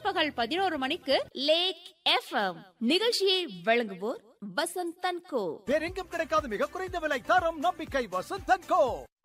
நண்பகல் பதினோரு மணிக்கு லேக் எஃப்எம் நிகழ்ச்சியை வழங்குவோர் வசந்த் தன்கோ வேறெங்கும் கிடைக்காத மிக குறைந்த விலை தரம் நம்பிக்கை வசந்தன் கோ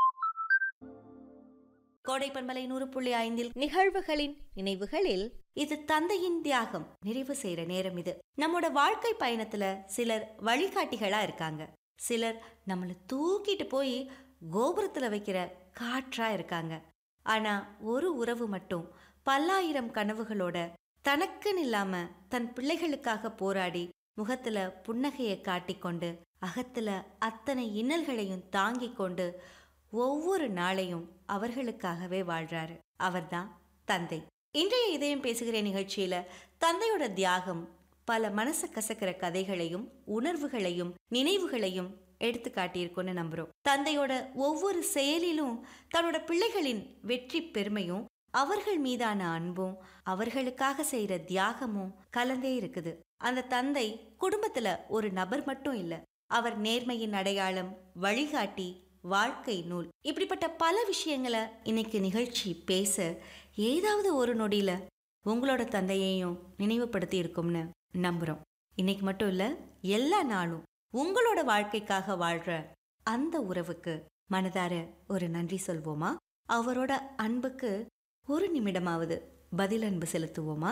கோடை பண்பலை நூறு புள்ளி ஐந்தில் நிகழ்வுகளின் நினைவுகளில் இது தந்தையின் தியாகம் நிறைவு செய்யற நேரம் இது நம்மோட வாழ்க்கை பயணத்துல சிலர் வழிகாட்டிகளா இருக்காங்க சிலர் நம்மளை தூக்கிட்டு போய் கோபுரத்துல வைக்கிற காற்றா இருக்காங்க ஆனா ஒரு உறவு மட்டும் பல்லாயிரம் கனவுகளோட தனக்குன்னு இல்லாம தன் பிள்ளைகளுக்காக போராடி முகத்துல புன்னகையை காட்டிக்கொண்டு அகத்துல அத்தனை இன்னல்களையும் தாங்கிக் கொண்டு ஒவ்வொரு நாளையும் அவர்களுக்காகவே வாழ்றாரு அவர்தான் தந்தை இன்றைய இதயம் பேசுகிற நிகழ்ச்சியில தந்தையோட தியாகம் பல மனசு கசக்கிற கதைகளையும் உணர்வுகளையும் நினைவுகளையும் எடுத்து காட்டியிருக்கும்னு நம்புறோம் தந்தையோட ஒவ்வொரு செயலிலும் தன்னோட பிள்ளைகளின் வெற்றி பெருமையும் அவர்கள் மீதான அன்பும் அவர்களுக்காக செய்யற தியாகமும் கலந்தே இருக்குது அந்த தந்தை குடும்பத்துல ஒரு நபர் மட்டும் இல்ல அவர் நேர்மையின் அடையாளம் வழிகாட்டி வாழ்க்கை நூல் இப்படிப்பட்ட பல விஷயங்களை இன்னைக்கு நிகழ்ச்சி பேச ஏதாவது ஒரு நொடியில உங்களோட தந்தையையும் நினைவுபடுத்தி இருக்கும்னு நம்புறோம் இன்னைக்கு மட்டும் இல்ல எல்லா நாளும் உங்களோட வாழ்க்கைக்காக வாழ்ற அந்த உறவுக்கு மனதார ஒரு நன்றி சொல்வோமா அவரோட அன்புக்கு ஒரு நிமிடமாவது பதில் அன்பு செலுத்துவோமா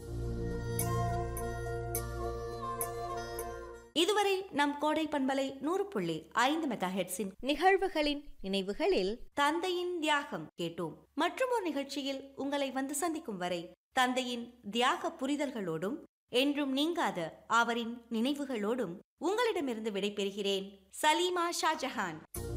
இதுவரை நம் கோடை பண்பலை நூறு புள்ளி ஐந்து மெகா ஹெட்ஸின் நிகழ்வுகளின் நினைவுகளில் தந்தையின் தியாகம் கேட்டோம் மற்றும் ஒரு நிகழ்ச்சியில் உங்களை வந்து சந்திக்கும் வரை தந்தையின் தியாக புரிதல்களோடும் என்றும் நீங்காத அவரின் நினைவுகளோடும் உங்களிடமிருந்து விடைபெறுகிறேன் சலீமா ஷாஜஹான்